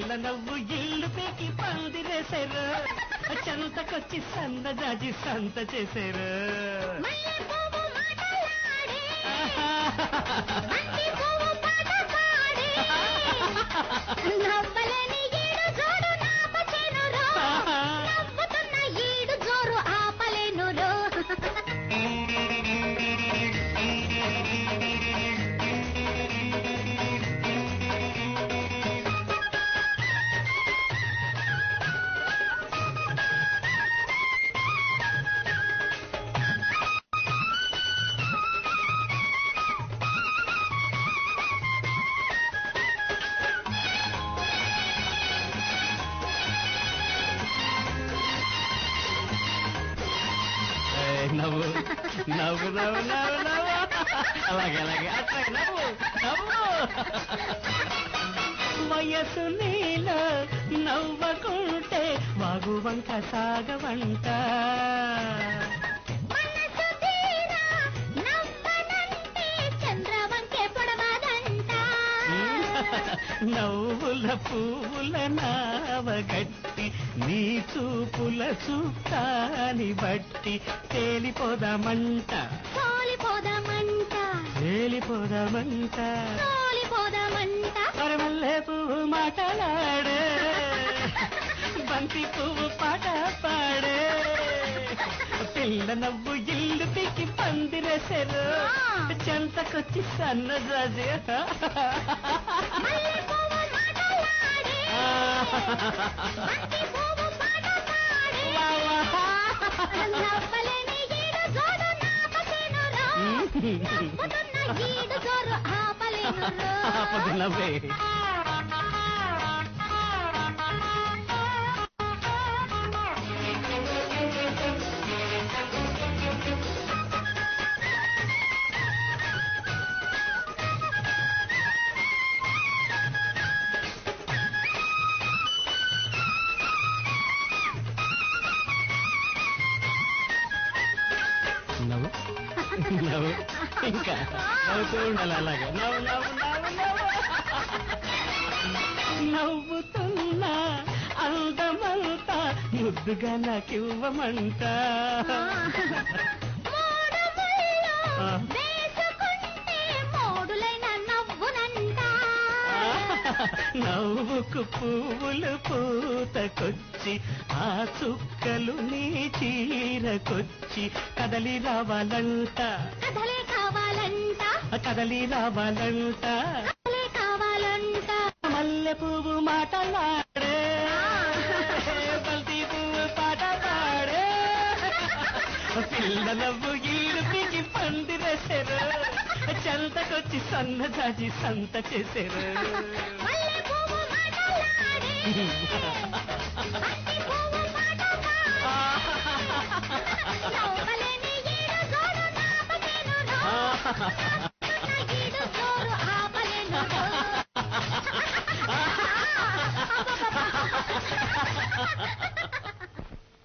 పిల్ల నవ్వు ఇల్లు పీకి పందిరేశారు చెంతకొచ్చి సంద జాజి సంత చేశారు మల్లె పువ్వు మాటలాడే బంతి పువ్వు పాట పాడే నవ్వలేని ఈడు జోడు నాపచేను రో నవ్వుతున్న ఈడు జోరు ఆపలేను రో ఏయ్, నవ్వు నవ్వు నవ్వు నవ్వు నవ్వు అలాగే అలాగే అట్లాగే నవ్వు నవ్వు వయసు నీల నవ్వకుంటే వాగు వంక సాగవంట మనసు తీరా నవ్వనంటే చంద్రవంకే పొడవదంట నవ్వుల పువ్వుల నావగట్టి నీ చూపుల చుట్టాని బట్టి తేలిపోదామంట సోలిపోదామంట తేలిపోదామంట సోలిపోదామంట మరమల్లే పువ్వు మాటలాడే బంతి పువ్వు పాట పాడే పిల్ల నవ్వు ఇల్లు పీకి పందిరేశారు చెంతకొచ్చి సన్నజాజి మల్లె పువ్వు మాటలాడే బంతి పువ్వు పాట పాడే నవ్వలేని ఈడు జోడు నాపచేను రో నవ్వుతున్న ఈడు జోరు ఆపలేను రో ఆపదు నవ్వే నవ్వు నవ్వు ఇంకా నవ్వుతూ ఉండాలి అలాగే నవ్వు నవ్వు నవ్వు నవ్వు నవ్వుతున్నా అందమంతా ముద్దుగా నాకివ్వమంట మూడు ముళ్ళు ఆ. వేసుకుంటే మూడులైన నవ్వునంట నవ్వుకు పువ్వులు పూతకొచ్చి ఆ చుక్కలు నీ చీరకొచ్చి కదలి రావాలంట కథలే కావాలంట కదలి రావాలంట కథలే కావాలంట మల్లె పువ్వు మాటలాడే బంతి పువ్వు పాట పాడే పిల్ల నవ్వు ఇల్లు పీకి పందిరేశారు చెంతకొచ్చి సన్న జాజి సంత చేశారు మల్లె పువ్వు మాటలాడే బంతి పువ్వు పాట పాడే నవ్వలేని ఈడు జోడు నాపచేను రో